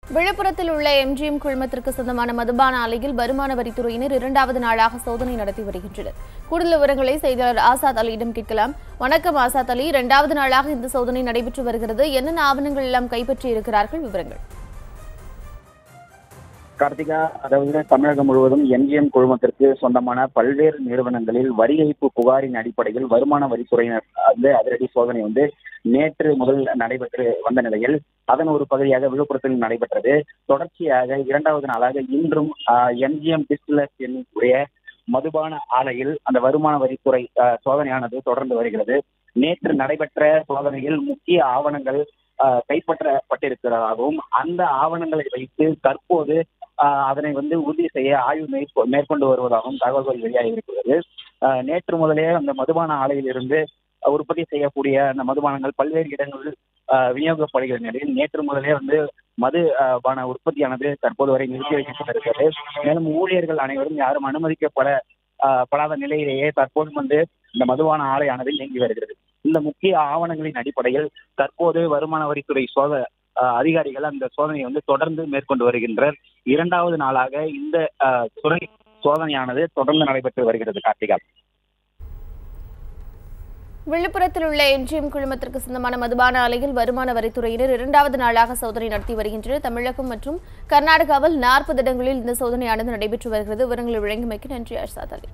விழுப்புரத்தில் உள்ள எம்ஜிஎம் குழுமத்திற்கு சொந்தமான மதுபான ஆலையில் வருமான வரித்துறையினர் இரண்டாவது நாளாக சோதனை நடத்தி வருகின்றனர் கூடுதல் விவரங்களை செய்தியாளர் ஆசாத் அலியிடம் கேட்கலாம் வணக்கம் ஆசாத் அலி இரண்டாவது நாளாக இந்த சோதனை நடைபெற்று வருகிறது என்னென்ன ஆவணங்கள் எல்லாம் கைப்பற்றி இருக்கிறார்கள் விவரங்கள் கார்த்திகா அதாவது தமிழகம் முழுவதும் எம்ஜிஎம் குழுமத்திற்கு சொந்தமான பல்வேறு நிறுவனங்களில் வரி ஏய்ப்பு புகாரின் அடிப்படையில் வருமான வரித்துறையினர் வந்து அதிரடி சோதனை வந்து நேற்று முதல் நடைபெற்று வந்த நிலையில் அதன் ஒரு பகுதியாக விழுப்புரத்தில் நடைபெற்றது தொடர்ச்சியாக இரண்டாவது நாளாக இன்றும் எம்ஜிஎம் டிஸ்டிலர்ஸ் என்னுடைய மதுபான ஆலையில் அந்த வருமான வரித்துறை ஆஹ், சோதனையானது தொடர்ந்து வருகிறது நேற்று நடைபெற்ற சோதனையில் முக்கிய ஆவணங்கள் ஆஹ், கைப்பற்றப்பட்டிருக்கிறதாகவும் அந்த ஆவணங்களை வைத்து தற்போது ஆஹ், அதனை வந்து உறுதி செய்ய ஆய்வு மேற்கொ- மேற்கொண்டு வருவதாகவும் தகவல்கள் வெளியாகி இருக்கிறது ஆஹ், நேற்று முதலே அந்த மதுபான ஆலையில் இருந்து உற்பத்தி செய்யக்கூடிய அந்த மதுபானங்கள் பல்வேறு இடங்களில் ஆஹ், விநியோகப்படுகிற நிலையில் நேற்று முதலே வந்து மது ஆஹ், பான உற்பத்தியானது தற்போது வரை நிறுத்தி வைக்கப்பட்டிருக்கிறது மேலும் ஊழியர்கள் அனைவரும் யாரும் அனுமதிக்கப்பட ஆஹ், படாத நிலையிலேயே தற்போது வந்து இந்த மதுபான ஆலையானது இயங்கி வருகிறது இந்த முக்கிய ஆவணங்களின் அடிப்படையில் தற்போது வருமான வரித்துறை சோத ஆஹ், அதிகாரிகள் அந்த சோதனையை வந்து தொடர்ந்து மேற்கொண்டு வருகின்றனர் இரண்டாவது நாளாக இந்த ஆஹ், துறை சோதனையானது தொடர்ந்து நடைபெற்று வருகிறது கார்த்திகா விழுப்புரத்தில் உள்ள எம்ஜிஎம் குழுமத்திற்கு சொந்தமான மதுபான ஆலையில் வருமான வரித்துறையினர் இரண்டாவது நாளாக சோதனை நடத்தி வருகின்றனர் தமிழகம் மற்றும் கர்நாடகாவில் நாற்பது இடங்களில் இந்த சோதனையானது நடைபெற்று வருகிறது விவரங்களை வழங்கிமைக்கு நன்றி Azad Ali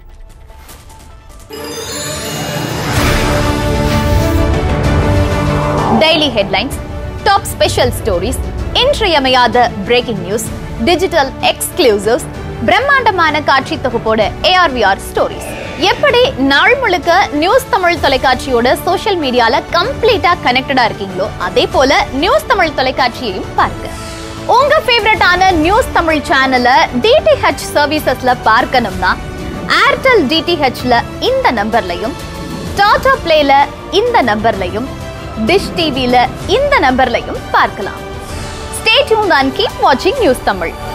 daily headlines top special stories இன்றியமையாத பிரேக்கிங் நியூஸ் டிஜிட்டல் எக்ஸ்க்ளூசிவ்ஸ் பிரம்மாண்டமான காட்சி தொகுப்போட ஏஆர்விஆர் ஸ்டோரிஸ் எப்படி நாள் முழுக்க நியூஸ் தமிழ் தொலைக்காட்சியோட சோஷியல் மீடியால கம்ப்ளீட்டா கனெக்டடா இருக்கீங்களோ அதே போல நியூஸ் தமிழ் தொலைக்காட்சியையும் பாருங்க உங்க ஃபேவரட்டான நியூஸ் தமிழ் சேனலை டிடிஹெச் சர்வீசஸ்ல பார்க்கணும்னா ஏர்டெல் டிடிஹெச்ல இந்த நம்பர்லையும் டாடா பிளேல இந்த நம்பர்லையும் டிஷ் டிவில இந்த நம்பர்லையும் பார்க்கலாம் ஸ்டே டியூன் அண்ட் கீப் வாட்சிங் நியூஸ் தமிழ்